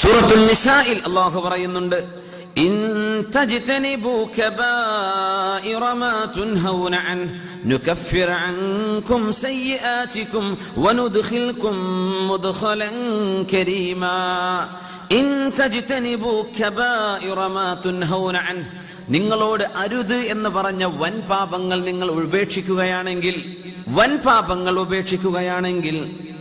സൂറത്തുൽ നിസായിൽ അള്ളാഹു പറയുന്നുണ്ട് ഇൻ തജ്തനിബു കബായിറ മാ തുൻഹൗന അൻ നുകഫിർ അൻകും സയ്യിആതികും വനുദ്ഖിൽകും മുദ്ഖലൻ കരീമാ ഇൻ തജ്തനിബു കബായിറ മാ തുൻഹൗന അൻ നിങ്ങളോട് അരുത് എന്ന് പറഞ്ഞ വൻ പാപങ്ങൾ നിങ്ങൾ ഉപേക്ഷിക്കുകയാണെങ്കിൽ വൻ പാപങ്ങൾ ഉപേക്ഷിക്കുകയാണെങ്കിൽ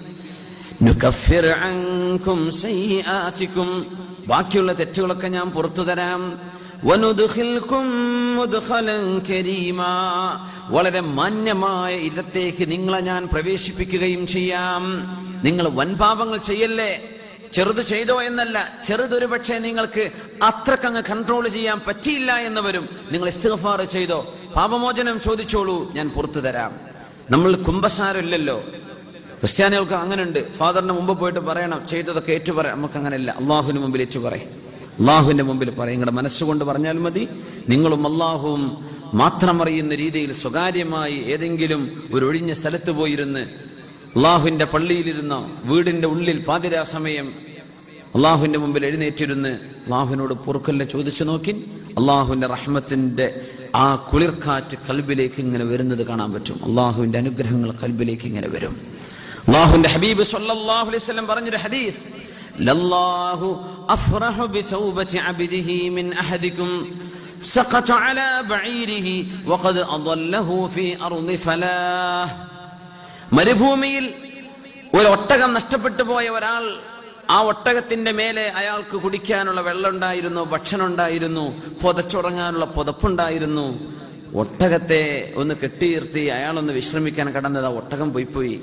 നുകഫിർ അൻകും സയ്യിആതികും ബാക്കിയുള്ള തെറ്റുകളൊക്കെ ഞാൻ പുറത്തു തരാം വനുദ്ഖിൽകും മുദ്ഖലൻ കരീമാ വളരെ മാന്യമായ ഇടത്തേക്ക് നിങ്ങളെ ഞാൻ പ്രവേശിപ്പിക്കുകയും ചെയ്യാം നിങ്ങൾ വൻപാപങ്ങൾ ചെയ്യല്ലേ ചെറുത് ചെയ്തോ എന്നല്ല ചെറുതൊരു പക്ഷേ നിങ്ങൾക്ക് അത്രക്കങ്ങ് കൺട്രോൾ ചെയ്യാൻ പറ്റിയില്ല എന്ന് വരും നിങ്ങൾ ഇസ്തിഗ്ഫാർ ചെയ്തോ പാപമോചനം ചോദിച്ചോളൂ ഞാൻ പുറത്തു തരാം നമ്മൾ കുംഭസാരമില്ലല്ലോ ക്രിസ്ത്യാനികൾക്ക് അങ്ങനെയുണ്ട് ഫാദറിന്റെ മുമ്പ് പോയിട്ട് പറയണം ചെയ്തതൊക്കെ ഏറ്റു പറയാം നമുക്ക് അങ്ങനെയല്ല അള്ളാഹുവിന് മുമ്പിൽ ഏറ്റു പറയും അള്ളാഹുവിന്റെ മുമ്പിൽ പറയും നിങ്ങളുടെ മനസ്സുകൊണ്ട് പറഞ്ഞാൽ മതി നിങ്ങളും അള്ളാഹുവും മാത്രം അറിയുന്ന രീതിയിൽ സ്വകാര്യമായി ഏതെങ്കിലും ഒരു ഒഴിഞ്ഞ സ്ഥലത്ത് പോയിരുന്ന് അള്ളാഹുവിന്റെ പള്ളിയിലിരുന്നോ വീടിന്റെ ഉള്ളിൽ പാതിരാ സമയം അള്ളാഹുവിന്റെ മുമ്പിൽ എഴുന്നേറ്റിരുന്ന് അള്ളാഹുവിനോട് പൊറുക്കല്ല ചോദിച്ചു നോക്കി അള്ളാഹുവിന്റെ റഹ്മത്തിന്റെ ആ കുളിർക്കാറ്റ് കൽബിലേക്ക് ഇങ്ങനെ വരുന്നത് കാണാൻ പറ്റും അള്ളാഹുവിന്റെ അനുഗ്രഹങ്ങൾ കൽബിലേക്ക് ഇങ്ങനെ വരും അള്ളാഹുവിന്റെ ഹബീബ് സല്ലല്ലാഹു അലൈഹി വസല്ലം പറഞ്ഞൊരു ഹദീസ് ലല്ലാഹു അഫ്റഹു ബിതൗബതി അബ്ദിഹി മിൻ അഹദികും سقط على بعيره وقد أضله في أرض فلاح മരുഭൂമിയിൽ ഒരു ഒട്ടകം നഷ്ടപ്പെട്ടു പോയ ഒരാൾ ആ ഒട്ടകത്തിന്റെ മേലെ അയാൾക്ക് കുടിക്കാനുള്ള വെള്ളം ഉണ്ടായിരുന്നു ഭക്ഷണം ഉണ്ടായിരുന്നു പുതച്ചുറങ്ങാനുള്ള പുതപ്പുണ്ടായിരുന്നു ഒട്ടകത്തെ ഒന്ന് കെട്ടിയിരുത്തി അയാളൊന്ന് വിശ്രമിക്കാൻ കടന്നത് ആ ഒട്ടകം പോയി പോയി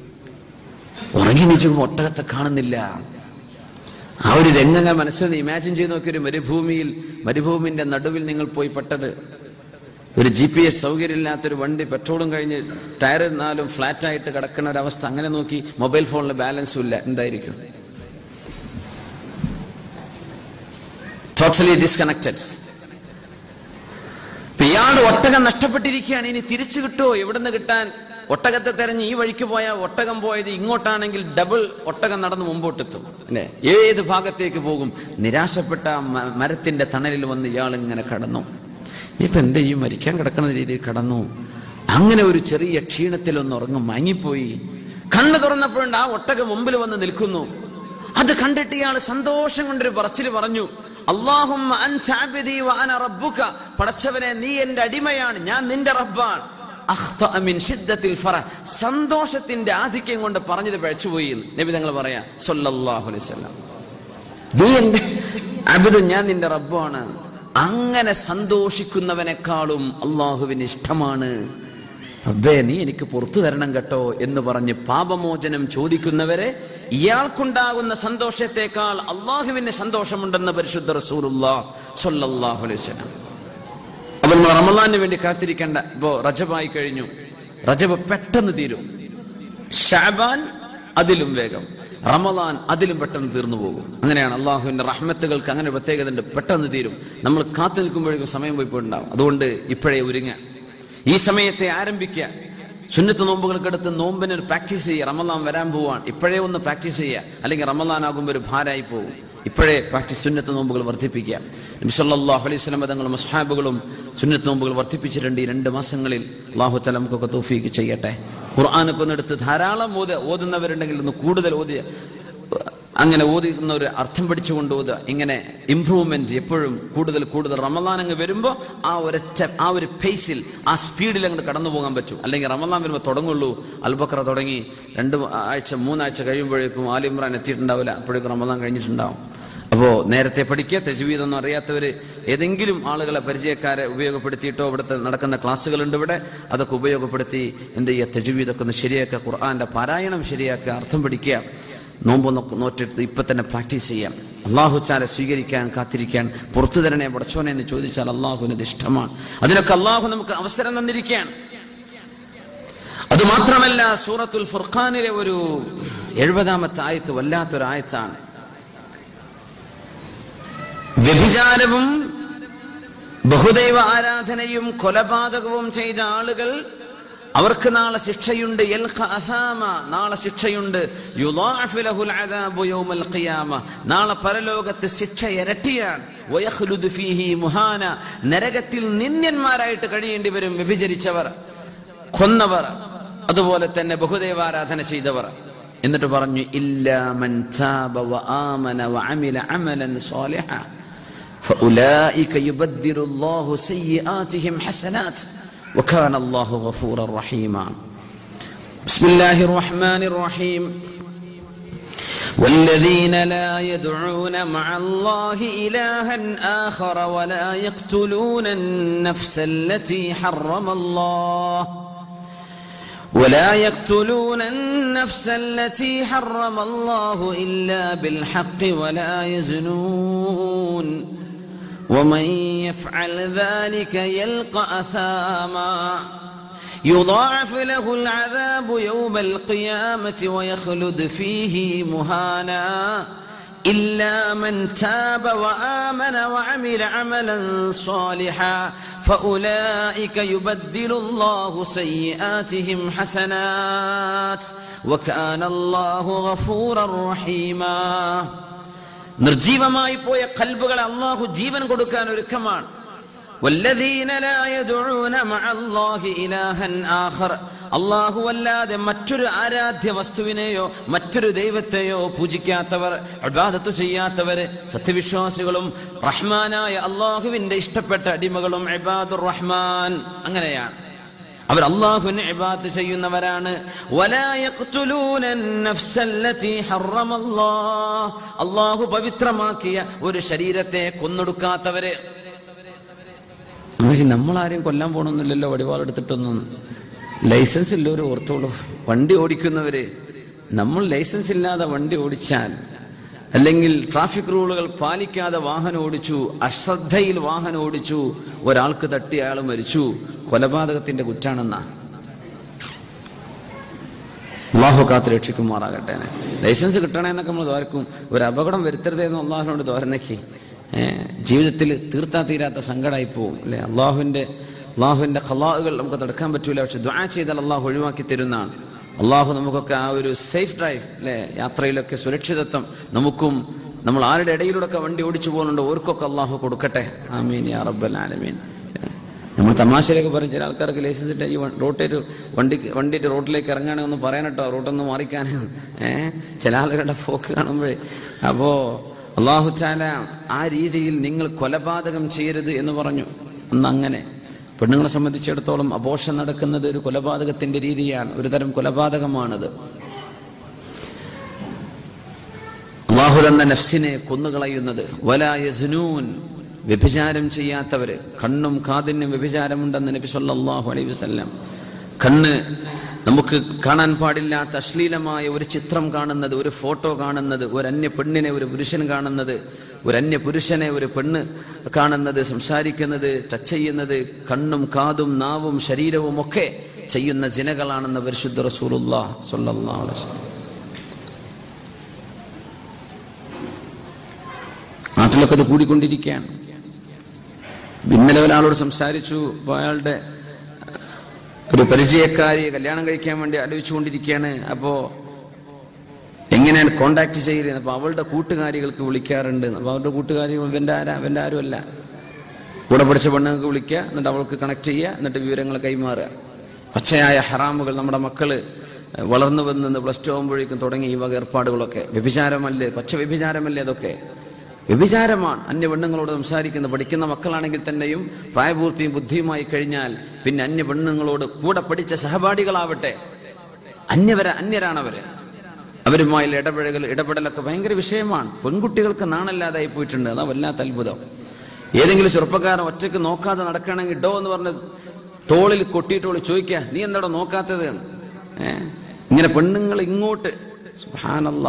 ഉറങ്ങി നീച്ചുമ്പോൾ ഒട്ടകത്തെ കാണുന്നില്ല ആ ഒരു രംഗങ്ങൾ മനസ്സിൽ ഇമാജിൻ ചെയ്ത് നോക്കിയ ഒരു മരുഭൂമിയിൽ മരുഭൂമിന്റെ നടുവിൽ നിങ്ങൾ പോയി പെട്ടത് ഒരു ജി പി എസ് സൗകര്യമില്ലാത്തൊരു വണ്ടി പെട്രോളും കഴിഞ്ഞ് ടയർ നാലും ഫ്ലാറ്റ് ആയിട്ട് കിടക്കുന്ന ഒരവസ്ഥ അങ്ങനെ നോക്കി മൊബൈൽ ഫോണിൽ ബാലൻസും ഇല്ല എന്തായിരിക്കും ടോട്ടലി ഡിസ്കണക്റ്റഡ് ഇയാളുടെ ഒട്ടകം നഷ്ടപ്പെട്ടിരിക്കുകയാണ് ഇനി തിരിച്ചു കിട്ടുമോ എവിടുന്ന് കിട്ടാൻ ഒട്ടകത്തെ തെരഞ്ഞ് ഈ വഴിക്ക് പോയ ഒട്ടകം പോയത് ഇങ്ങോട്ടാണെങ്കിൽ ഡബിൾ ഒട്ടകം നടന്ന് മുമ്പോട്ടെത്തും അല്ലെ ഏത് ഭാഗത്തേക്ക് പോകും നിരാശപ്പെട്ട മ- മരത്തിന്റെ തണലിൽ വന്ന് ഇയാൾ ഇങ്ങനെ കടന്നു ഇനിയിപ്പോ എന്ത് ചെയ്യും മരിക്കാൻ കിടക്കുന്ന രീതിയിൽ കടന്നു അങ്ങനെ ഒരു ചെറിയ ക്ഷീണത്തിൽ ഒന്ന് ഉറങ്ങും മങ്ങിപ്പോയി കണ്ണു തുറന്നപ്പോഴുണ്ട് ആ ഒട്ടകം മുമ്പിൽ വന്ന് നിൽക്കുന്നു അത് കണ്ടിട്ട് ഇയാൾ സന്തോഷം കൊണ്ടൊരു പറച്ചിൽ പറഞ്ഞു അള്ളാഹുമ്മ അൻത അബ്ദി വ അന റബ്ബുക പടച്ചവനെ നീ എന്റെ അടിമയാണ് ഞാൻ നിന്റെ റബ്ബാണ് അഖ്തഅ മിൻ ശിദ്ദത്തിൽ ഫറഹ് സന്തോഷത്തിന്റെ ആധിക്യം കൊണ്ട് പറഞ്ഞത് പഴച്ചുപോയി എന്ന് നബി തങ്ങൾ പറയാ സല്ലല്ലാഹു അലൈഹി വസല്ലം നീ എന്റെ അബിദ് ഞാൻ നിന്റെ റബ്ബാണ് അങ്ങനെ സന്തോഷിക്കുന്നവനെക്കാളും അള്ളാഹുവിന് ഇഷ്ടമാണ് റബ്ബേ നീ എനിക്ക് പുറത്തു തരണം കേട്ടോ എന്ന് പറഞ്ഞ് പാപമോചനം ചോദിക്കുന്നവരെ ഇയാൾക്കുണ്ടാകുന്ന സന്തോഷത്തെക്കാൾ അള്ളാഹുവിന് സന്തോഷമുണ്ടെന്ന് പരിശുദ്ധ റസൂലുള്ളാ സ്വല്ലല്ലാഹു അലൈഹി വസല്ലം അപ്പൊ നമ്മൾ റമദാന് വേണ്ടി കാത്തിരിക്കേണ്ട ഇപ്പോ റജബായി കഴിഞ്ഞു റജബ് പെട്ടെന്ന് തീരും ഷാബാൻ അതിലും വേഗം റമദാൻ അതിലും പെട്ടെന്ന് തീർന്നു പോകും അങ്ങനെയാണ് അള്ളാഹുവിന്റെ റഹ്മത്തുകൾക്ക് അങ്ങനെ ഒരു പ്രത്യേകത ഉണ്ട് പെട്ടെന്ന് തീരും നമ്മൾ കാത്തു നിൽക്കുമ്പോഴേക്കും സമയം പോയി പോയിട്ടുണ്ടാവും അതുകൊണ്ട് ഇപ്പോഴേ ഒരുങ്ങ ഈ സമയത്തെ ആരംഭിക്കുക സുന്നത്ത് നോമ്പുകൾക്കടുത്ത് നോമ്പിന് ഒരു പ്രാക്ടീസ് ചെയ്യുക റമദാൻ വരാൻ പോവാണ് ഇപ്പോഴേ ഒന്ന് പ്രാക്ടീസ് ചെയ്യുക അല്ലെങ്കിൽ റമദാൻ ആകുമ്പോൾ ഒരു ഭാരമായി പോകും ഇപ്പോഴേ പ്രാക്ടീസ് സുന്നത്ത് നോമ്പുകൾ വർദ്ധിപ്പിക്കുക നബി സല്ലല്ലാഹു അലൈഹി വസല്ലം തങ്ങളും മുസ്ഹാബുകളും സുന്നത്ത് നോമ്പുകൾ വർദ്ധിപ്പിച്ചിട്ടുണ്ട് ഈ രണ്ട് മാസങ്ങളിൽ അള്ളാഹു തല നമുക്കൊക്കെ തൗഫീക്ക് ചെയ്യട്ടെ ഖുർആാനൊക്കെ ഒന്ന് എടുത്ത് ധാരാളം ഓത് ഓതുന്നവരുണ്ടെങ്കിൽ ഒന്ന് കൂടുതൽ ഓതി അങ്ങനെ ഓതുന്ന ഒരു അർത്ഥം പഠിച്ചുകൊണ്ട് ഓതുക ഇങ്ങനെ ഇംപ്രൂവ്മെന്റ് എപ്പോഴും കൂടുതൽ കൂടുതൽ റമദാൻ അങ്ങ് വരുമ്പോൾ ആ ഒരൊറ്റ ആ ഒരു പേസിൽ ആ സ്പീഡിൽ അങ്ങോട്ട് കടന്നു പോകാൻ പറ്റും അല്ലെങ്കിൽ റമദാൻ വരുമ്പോൾ തുടങ്ങുള്ളൂ അൽബക്കറ തുടങ്ങി രണ്ട് ആഴ്ച മൂന്നാഴ്ച കഴിയുമ്പോഴേക്കും ആലി ഇമ്രാൻ എത്തിയിട്ടുണ്ടാവില്ല അപ്പോഴേക്കും റമദാൻ കഴിഞ്ഞിട്ടുണ്ടാവും അപ്പോ നേരത്തെ പഠിക്കുക തെജുവീദ് ഒന്നും അറിയാത്തവര് ഏതെങ്കിലും ആളുകളെ പരിചയക്കാരെ ഉപയോഗപ്പെടുത്തിയിട്ടോ ഇവിടുത്തെ നടക്കുന്ന ക്ലാസ്സുകളുണ്ട് ഇവിടെ അതൊക്കെ ഉപയോഗപ്പെടുത്തി എന്ത് ചെയ്യുക തെജുവീദൊക്കെ ഒന്ന് ശരിയാക്കുക ഖുർആന്റെ പാരായണം ശരിയാക്കുക അർത്ഥം പഠിക്കുക നോമ്പ് നോ- നോറ്റെടുത്ത് ഇപ്പൊ തന്നെ പ്രാക്ടീസ് ചെയ്യാം അള്ളാഹു ചാലെ സ്വീകരിക്കാൻ കാത്തിരിക്കാൻ പുറത്തു തരണേ പടച്ചോനെ എന്ന് ചോദിച്ചാൽ അള്ളാഹുവിന് ഇത് ഇഷ്ടമാണ് അതിനൊക്കെ അള്ളാഹു നമുക്ക് അവസരം തന്നിരിക്കുകയാണ് അത് മാത്രമല്ല സൂറത്തുൽ ഫുർഖാനിലെ ഒരു എഴുപതാമത്തെ ആയത്ത് വല്ലാത്തൊരു ആയത്താണ് വ്യഭിചാരവും ബഹുദൈവ ആരാധനയും കൊലപാതകവും ചെയ്ത ആളുകൾ അവർക്ക് നാളെ ശിക്ഷയുണ്ട് യൽഖ അസാമ നാളെ ശിക്ഷയുണ്ട് യുദാഅഫു ലഹുൽ അദാബു യൗമൽ ഖിയാമ നാളെ പരലോകത്ത് ശിക്ഷ ഇരട്ടിയാണ് വയഖ്ലുദു ഫീഹി മുഹാന നരകത്തിൽ നിന്ദ്യന്മാരായിട്ട് കഴിയേണ്ടി വരും വ്യഭിചരിച്ചവർ കൊന്നവർ അതുപോലെ തന്നെ ബഹുദൈവാരാധന ചെയ്തവർ എന്നിട്ട് പറഞ്ഞു ഇല്ലാ മൻ താബ വ ആമന വ അമില അമലൻ സാലിഹ فأولئك يبدل الله سيئاتهم حسنات وكان الله غفورا رحيما بسم الله الرحمن الرحيم والذين لا يدعون مع الله إلها آخر ولا يقتلون النفس التي حرم الله ولا يقتلون النفس التي حرم الله إلا بالحق ولا يزنون ومن يفعل ذلك يلقى أثاما يضاعف له العذاب يوم القيامة ويخلد فيه مهانا إلا من تاب وآمن وعمل عملا صالحا فأولئك يبدل الله سيئاتهم حسنات وكان الله غفورا رحيما നിർജീവമായി പോയ കൽബുകൾ അള്ളാഹു ജീവൻ കൊടുക്കാൻ ഒരുക്കമാണ് والذين لا يدعون مع الله إلها آخر അള്ളാഹു അല്ലാതെ മറ്റൊരു ആരാധ്യ വസ്തുവിനെയോ മറ്റൊരു ദൈവത്തെയോ പൂജിക്കാത്തവർ അബാദത്തു ചെയ്യാത്തവര് സത്യവിശ്വാസികളും റഹ്മാനായ അള്ളാഹുവിന്റെ ഇഷ്ടപ്പെട്ട അടിമകളും ഇബാദുർ റഹ്മാൻ അങ്ങനെയാണ് അവർ അള്ളാഹുവിനെ ഇബാദത്ത് ചെയ്യുന്നവരാണ് വലാ യഖ്തുലൂന النفس التي حرم الله അള്ളാഹു പവിത്രമാക്കിയ ഒരു ശരീരത്തെ കൊന്നൊടുക്കാത്തവര് നമുക്ക് നമ്മളാരെയും കൊല്ലാൻ പോകണമെന്നില്ലല്ലോ വടിവാളെടുത്തിട്ടൊന്നും ലൈസൻസ് ഇല്ലവർ ഓർത്തോളൂ വണ്ടി ഓടിക്കുന്നവര് നമ്മൾ ലൈസൻസ് ഇല്ലാതെ വണ്ടി ഓടിച്ചാൽ അല്ലെങ്കിൽ ട്രാഫിക് റൂളുകൾ പാലിക്കാതെ വാഹനം ഓടിച്ചു അശ്രദ്ധയിൽ വാഹനം ഓടിച്ചു ഒരാൾക്ക് തട്ടി അയാൾ മരിച്ചു കൊലപാതകത്തിന്റെ കുറ്റാണെന്നാ അള്ളാഹു കാത്ത് രക്ഷിക്കുമാറാകട്ടെ ലൈസൻസ് കിട്ടണമെന്നൊക്കെ നമ്മൾ ദ്വാരക്കും ഒരു അപകടം വരുത്തരുതെന്ന് അള്ളാഹുനോട് ദ്വാരനക്കി ജീവിതത്തിൽ തീർത്താ തീരാത്ത സങ്കടമായി പോവും അല്ലെ അള്ളാഹുവിന്റെ അള്ളാഹുവിന്റെ ഖലാഹുകൾ നമുക്ക് തടുക്കാൻ പറ്റൂല പക്ഷെ ദ്വാ ചെയ്താൽ അള്ളാഹു ഒഴിവാക്കി തരുന്നതാണ് അള്ളാഹു നമുക്കൊക്കെ ആ ഒരു സേഫ് ഡ്രൈവ് അല്ലെ യാത്രയിലൊക്കെ സുരക്ഷിതത്വം നമുക്കും നമ്മൾ ആരുടെ ഇടയിലൂടെ വണ്ടി ഓടിച്ചു പോകുന്നുണ്ടോ ഓർക്കൊക്കെ അള്ളാഹു കൊടുക്കട്ടെ ആമീൻ യാ റബ്ബൽ ആലമീൻ നമ്മൾ തമാശയിലൊക്കെ പറയും ചില ആൾക്കാർക്ക് ലൈസൻസ് ഇട്ട് ഈ റോട്ടേര് വണ്ടി വണ്ടിയിട്ട് റോട്ടിലേക്ക് ഇറങ്ങുകയാണെങ്കിൽ ഒന്ന് പറയണട്ടോ റോട്ടൊന്ന് മാറിക്കാൻ ഏഹ് ചില ആളുകളുടെ പോക്ക് കാണുമ്പോഴേ അപ്പോ അള്ളാഹു ചാല ആ രീതിയിൽ നിങ്ങൾ കൊലപാതകം ചെയ്യരുത് എന്ന് പറഞ്ഞു അന്ന് അങ്ങനെ പെണ്ണുങ്ങളെ സംബന്ധിച്ചിടത്തോളം അപോഷം നടക്കുന്നത് ഒരു കൊലപാതകത്തിന്റെ രീതിയാണ് ഒരു തരം കൊലപാതകമാണത് അള്ളാഹു തന്ന നഫ്സിനെ കൊന്നുകളയുന്നത് വലായസ്നൂൻ വ്യഭിചാരം ചെയ്യാത്തവര് കണ്ണും കാതിനും വ്യഭിചാരമുണ്ടെന്ന് നബി സല്ലല്ലാഹു അലൈഹി വസല്ലം കണ്ണ് നമുക്ക് കാണാൻ പാടില്ലാത്ത അശ്ലീലമായ ഒരു ചിത്രം കാണുന്നത് ഒരു ഫോട്ടോ കാണുന്നത് ഒരു അന്യ പെണ്ണിനെ ഒരു പുരുഷൻ കാണുന്നത് ഒരു അന്യ പുരുഷനെ ഒരു പെണ്ണ് കാണുന്നത് സംസാരിക്കുന്നത് ടച്ച് ചെയ്യുന്നത് കണ്ണും കാതും നാവും ശരീരവും ഒക്കെ ചെയ്യുന്ന ജിനകളാണെന്ന് പരിശുദ്ധ റസൂലുള്ളാഹ് സ്വല്ലല്ലാഹു അലൈഹി വസല്ലം നാട്ടിലൊക്കെ അത് കൂടിക്കൊണ്ടിരിക്കുകയാണ് ഇന്നലെ ഒരാളോട് സംസാരിച്ചു അപ്പൊ അയാളുടെ ഒരു പരിചയക്കാരി കല്യാണം കഴിക്കാൻ വേണ്ടി ആലോചിച്ചുകൊണ്ടിരിക്കുകയാണ് അപ്പോ എങ്ങനെയാണ് കോണ്ടാക്ട് ചെയ്യുന്നത് അപ്പൊ അവളുടെ കൂട്ടുകാരികൾക്ക് വിളിക്കാറുണ്ട് അപ്പൊ അവരുടെ കൂട്ടുകാരി ഇവന്റെ ആരാ ഇവന്റെ ആരുമല്ല കൂടെ പഠിച്ച പെണ്ണുങ്ങൾക്ക് വിളിക്കുക എന്നിട്ട് അവൾക്ക് കണക്ട് ചെയ്യുക എന്നിട്ട് വിവരങ്ങൾ കൈമാറുക പച്ചയായ ഹറാമുകൾ നമ്മുടെ മക്കള് വളർന്നു വന്ന് പ്ലസ് ടു ആകുമ്പോഴേക്കും തുടങ്ങി ഈ വക ഏർപ്പാടുകളൊക്കെ വ്യഭിചാരമല്ലേ പച്ച വ്യഭിചാരമല്ലേ അതൊക്കെ വ്യഭിചാരമാണ് അന്യ പെണ്ണുങ്ങളോട് സംസാരിക്കുന്നത് പഠിക്കുന്ന മക്കളാണെങ്കിൽ തന്നെയും പ്രായപൂർത്തിയും ബുദ്ധിയുമായി കഴിഞ്ഞാൽ പിന്നെ അന്യ പെണ്ണുങ്ങളോട് കൂടെ പഠിച്ച സഹപാഠികളാവട്ടെ അന്യവര അന്യരാണവര് അവരുമായുള്ള ഇടപെടൽ ഇടപെടലൊക്കെ ഭയങ്കര വിഷയമാണ് പെൺകുട്ടികൾക്ക് നാണല്ലാതായി പോയിട്ടുണ്ട് അതാ വല്ലാത്ത അത്ഭുതം ഏതെങ്കിലും ചെറുപ്പക്കാരൻ ഒറ്റയ്ക്ക് നോക്കാതെ നടക്കുകയാണെങ്കിൽ ഡോ എന്ന് പറഞ്ഞ് തോളിൽ കൊട്ടിയിട്ട് ചോദിക്കുക നീ എന്താടോ നോക്കാത്തത് എന്ന് ഏ ഇങ്ങനെ പെണ്ണുങ്ങൾ ഇങ്ങോട്ട് സുഹാനല്ലാ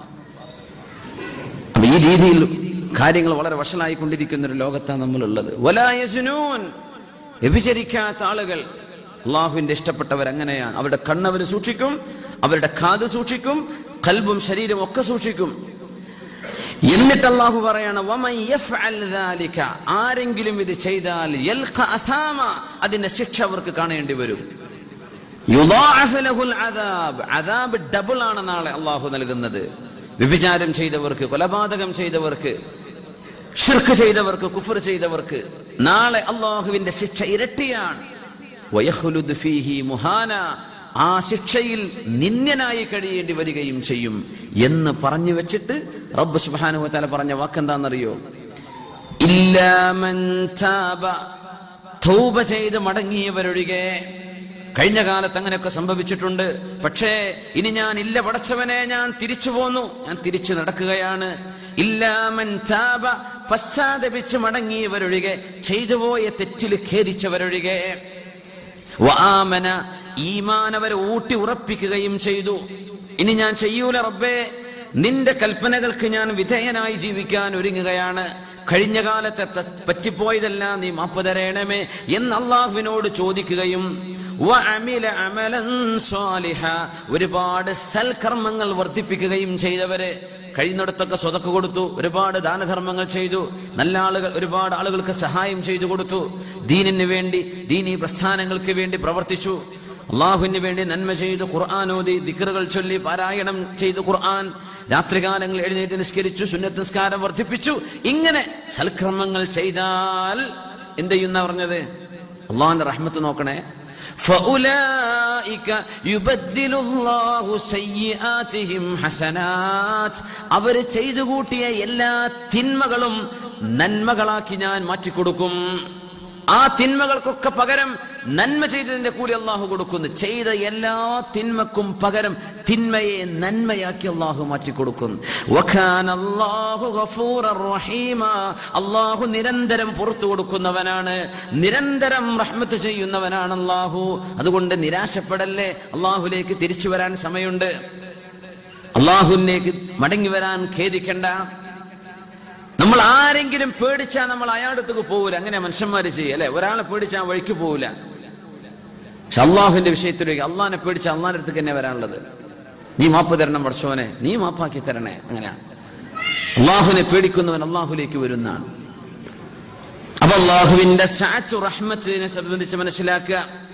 അപ്പൊ ഈ രീതിയിൽ കാര്യങ്ങൾ വളരെ വഷളായിക്കൊണ്ടിരിക്കുന്ന ഒരു ലോകത്താണ് നമ്മളുള്ളത് വലായസുനൂൻ വ്യഭിചരിക്കാത്ത ആളുകൾ അള്ളാഹുവിന്റെ ഇഷ്ടപ്പെട്ടവർ അങ്ങനെയാണ് അവരുടെ കണ്ണവർ സൂക്ഷിക്കും അവരുടെ കാത് സൂക്ഷിക്കും കൽബും ശരീരവും ഒക്കെ സൂക്ഷിക്കും എന്നിട്ട് അള്ളാഹു പറയാണ് "വമൻ യഫ്അൽ ദാലിക", ആരെങ്കിലും ഇത് ചെയ്താൽ യൽഖ അസാമ അതിന്റെ ശിക്ഷ അവർക്ക് കാണേണ്ടി വരും യുദാഅഫ് ലഹുൽ അദാബ് അദാബ് ഡബിൾ ആണ് നാളെ അള്ളാഹു നൽകുന്നത് വ്യഭിചാരം ചെയ്തവർക്ക് കൊലപാതകം ചെയ്തവർക്ക് ഷിർക്ക് ചെയ്തവർക്ക് കുഫർ ചെയ്തവർക്ക് നാളെ അള്ളാഹുവിന്റെ ശിക്ഷ ഇരട്ടിയാണ് വയഖ്ലുദ് ഫീഹി മുഹാന ആ ശിക്ഷയിൽ നിന്ദ്യനായി കഴിയേണ്ടി വരികയും ചെയ്യും എന്ന് പറഞ്ഞു വെച്ചിട്ട് റബ്ബ് സുബ്ഹാനഹു വതആല പറഞ്ഞ വാക്കെന്താണെന്നറിയോ ഇല്ലാ മൻ താബ തൗബ ചെയ്ത് മടങ്ങിയവരൊഴികെ കഴിഞ്ഞ കാലത്ത് അങ്ങനെയൊക്കെ സംഭവിച്ചിട്ടുണ്ട് പക്ഷേ ഇനി ഞാൻ ഇല്ല പടച്ചവനെ ഞാൻ തിരിച്ചു പോന്നു ഞാൻ തിരിച്ചു നടക്കുകയാണ് ഇല്ലാമൻ താപ പശ്ചാത്തപിച്ച് മടങ്ങിയവരൊഴികെ ചെയ്തുപോയ തെറ്റിൽ ഖേദിച്ചവരൊഴികെ വആമന ഈമാനവരെ ഊട്ടി ഉറപ്പിക്കുകയും ചെയ്തു ഇനി ഞാൻ ചെയ്യൂല റബ്ബേ നിന്റെ കൽപ്പനകൾക്ക് ഞാൻ വിധേയനായി ജീവിക്കാൻ ഒരുങ്ങുകയാണ് കഴിഞ്ഞ കാലത്തെ ത- പറ്റിപ്പോയതെല്ലാം നീ മാപ്പ് തരേണമേ എന്ന് അള്ളാഹുവിനോട് ചോദിക്കുകയും വഅമില അമലൻ സ്വാലിഹ ഒരുപാട് സൽക്കർമ്മങ്ങൾ വർദ്ധിപ്പിക്കുകയും ചെയ്തവര് കഴിയുന്നിടത്തൊക്കെ സ്വതക്ക് കൊടുത്തു ഒരുപാട് ദാനധർമ്മങ്ങൾ ചെയ്തു നല്ല ആളുകൾ ഒരുപാട് ആളുകൾക്ക് സഹായം ചെയ്തു കൊടുത്തു ദീനിന് വേണ്ടി ദീനി പ്രസ്ഥാനങ്ങൾക്ക് വേണ്ടി പ്രവർത്തിച്ചു അള്ളാഹുവിന് വേണ്ടി നന്മ ചെയ്തു ഖുർആൻ ഓതി ദിക്റുകൾ ചൊല്ലി പാരായണം ചെയ്തു ഖുർആൻ രാത്രികാലങ്ങൾ എഴുന്നേറ്റ് നിസ്കരിച്ചു സുന്നത്ത് നിസ്കാരം വർദ്ധിപ്പിച്ചു ഇങ്ങനെ സൽക്രമങ്ങൾ ചെയ്താൽ എന്ത് ചെയ്യുന്ന പറഞ്ഞത് അള്ളാഹിന്റെ റഹ്മത്ത് നോക്കണേ فأولئك يبدل الله سيئاتهم حسنات അവർ ചെയ്തു കൂട്ടിയ എല്ലാ തിന്മകളും നന്മകളാക്കി ഞാൻ മാറ്റിക്കൊടുക്കും ആ തിന്മകൾക്കൊക്കെ പകരം നന്മ ചെയ്തതിന്റെ കൂലി അള്ളാഹു കൊടുക്കുന്നു ചെയ്ത എല്ലാ തിന്മക്കും പകരം തിന്മയെ നന്മയാക്കി അള്ളാഹു മാറ്റിക്കൊടുക്കുന്നു വഖാന അല്ലാഹു ഗഫൂറർ റഹീമ. അള്ളാഹു നിരന്തരം പുറത്തു കൊടുക്കുന്നവനാണ് നിരന്തരം റഹ്മത്ത് ചെയ്യുന്നവനാണ് അള്ളാഹു അതുകൊണ്ട് നിരാശപ്പെടല്ലേ അള്ളാഹുലേക്ക് തിരിച്ചു വരാൻ സമയമുണ്ട് അള്ളാഹുവിലേക്ക് മടങ്ങി വരാൻ ഖേദിക്കണ്ട നമ്മൾ ആരെങ്കിലും പേടിച്ചാ നമ്മൾ അയാളുടെ അടുത്തേക്ക് പോവില്ല അങ്ങനെ മനുഷ്യന്മാര് ചെയ്യും അല്ലെ ഒരാളെ പേടിച്ചാൽ ആ വഴിക്ക് പോവില്ല പക്ഷെ അള്ളാഹുവിന്റെ വിഷയത്തിലേക്ക് അള്ളാഹിനെ പേടിച്ച അള്ളാഹിന്റെ അടുത്തേക്ക് തന്നെ വരാനുള്ളത് നീ മാപ്പ് തരണം പഠിച്ചവനെ നീ മാപ്പാക്കി തരണേ അങ്ങനെയാണ് അള്ളാഹുവിനെ പേടിക്കുന്നവൻ അള്ളാഹുലേക്ക് വരുന്നതാണ് അപ്പൊ അള്ളാഹുവിന്റെ സാച്ചു റഹ്മത്തിനെ സംബന്ധിച്ച് മനസ്സിലാക്കുക